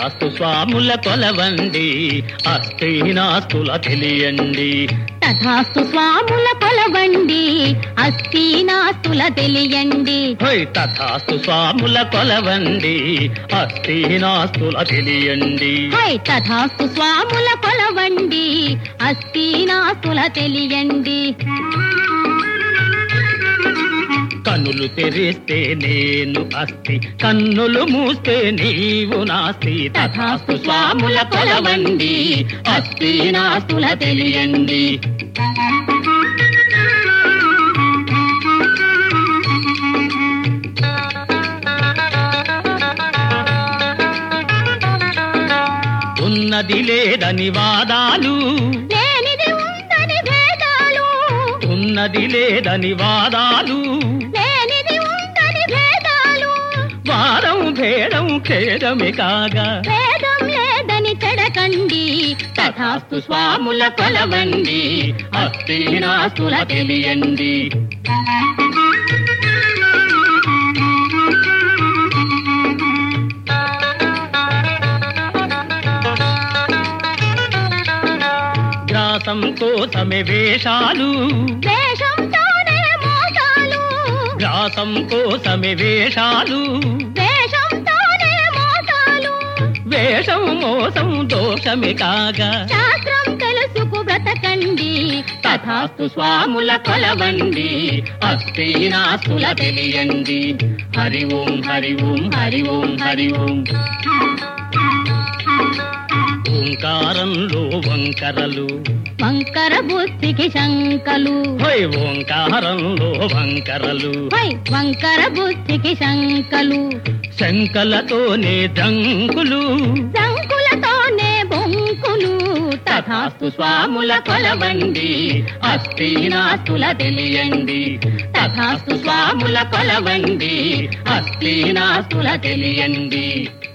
తథాస్తు స్వాముల కొలవండి అస్థినాస్తుల తెలియండి తథాస్తు స్వాముల కొలవండి అస్థీనాస్తుల తెలియండి హోయ్ తథాస్తు స్వాముల కొలవండి అస్థినాస్తుల తెలియండి హై తథాస్తు స్వాముల కొలవండి అస్థీనాస్తుల తెలియండి కన్నులు తెరిస్తే నేను అస్థి కన్నులు మూస్తే నీవు నాస్తి తథాస్తు స్వాముల కొలవండి అస్థినాస్తుల తెలియండి ఉన్నది లేదని వాదాలు లేనిది ఉందని భేదాలు ఉన్నది లేదని వాదాలు లేనిది ఉందని భేదాలు వారం భేదం ఖేదమే కాగా భేదం లేదని చెడకండి తథాస్తు స్వాముల కొలవండి అస్థినాస్తుల తెలియండి గ్రాసం కోసమే వేషాలు వేషంతోనే మోసాలు గ్రాసం కోసమే వేషాలు వేషంతోనే మోసాలు వేషం మోసం దోషమే కాగా శాస్త్రం తెలుసుకు బ్రతకండి తథాస్తు స్వాముల కొలవండి అస్థినాస్తుల తెలియండి హరి ఓం హరి ఓం హరి ఓం హరి ఓం ఓంకారంలో వంకరలు వంకర బుద్ధికి శంకలు హోయ్ ఓంకారంలో వంకరలు హై వంకర బుద్ధికి శంకలు శంకలతోనే దంకులు శంకులతోనే బొంకులు తథాస్తు స్వాముల కొలవండి అస్థినాస్తుల తెలియండి తథాస్తు స్వాముల కొలవండి అస్థినాస్తుల తెలియండి